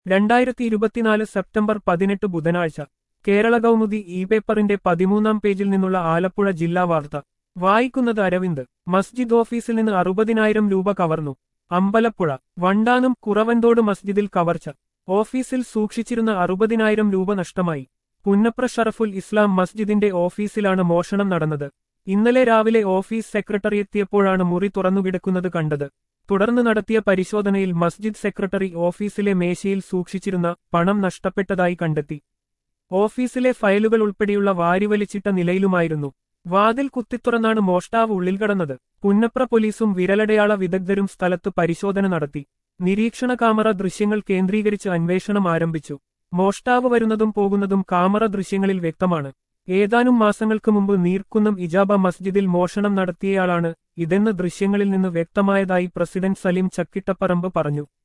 രണ്ടായിരത്തി ഇരുപത്തിനാല് സെപ്റ്റംബർ പതിനെട്ട് ബുധനാഴ്ച കേരള കൗമുദി ഇ പേപ്പറിന്റെ പതിമൂന്നാം പേജിൽ നിന്നുള്ള ആലപ്പുഴ ജില്ലാ വാർത്ത വായിക്കുന്നത് അരവിന്ദ് മസ്ജിദ് ഓഫീസിൽ നിന്ന് അറുപതിനായിരം രൂപ കവർന്നു അമ്പലപ്പുഴ വണ്ടാനം കുറവന്തോട് മസ്ജിദിൽ കവർച്ച ഓഫീസിൽ സൂക്ഷിച്ചിരുന്ന അറുപതിനായിരം രൂപ നഷ്ടമായി പുന്നപ്ര ഷറഫുൽ ഇസ്ലാം മസ്ജിദിന്റെ ഓഫീസിലാണ് മോഷണം നടന്നത് ഇന്നലെ രാവിലെ ഓഫീസ് സെക്രട്ടറി എത്തിയപ്പോഴാണ് മുറി തുറന്നുകിടക്കുന്നത് കണ്ടത് തുടർന്ന് നടത്തിയ പരിശോധനയിൽ മസ്ജിദ് സെക്രട്ടറി ഓഫീസിലെ മേശയിൽ സൂക്ഷിച്ചിരുന്ന പണം നഷ്ടപ്പെട്ടതായി കണ്ടെത്തി ഓഫീസിലെ ഫയലുകൾ ഉൾപ്പെടെയുള്ള വാരിവലിച്ചിട്ട നിലയിലുമായിരുന്നു വാതിൽ കുത്തിത്തുറന്നാണ് മോഷ്ടാവ് ഉള്ളിൽ കടന്നത് പുന്നപ്ര പോലീസും വിരലടയാള വിദഗ്ധരും സ്ഥലത്ത് പരിശോധന നടത്തി നിരീക്ഷണ കാമറ ദൃശ്യങ്ങൾ കേന്ദ്രീകരിച്ച് അന്വേഷണം ആരംഭിച്ചു മോഷ്ടാവ് വരുന്നതും പോകുന്നതും കാമറ ദൃശ്യങ്ങളിൽ വ്യക്തമാണ് ഏതാനും മാസങ്ങൾക്ക് മുമ്പ് നീർക്കുന്നം ഇജാബ മസ്ജിദിൽ മോഷണം നടത്തിയയാളാണ് ഇതെന്ന് ദൃശ്യങ്ങളിൽ നിന്ന് വ്യക്തമായതായി പ്രസിഡന്റ് സലീം ചക്കിട്ടപ്പറമ്പ് പറഞ്ഞു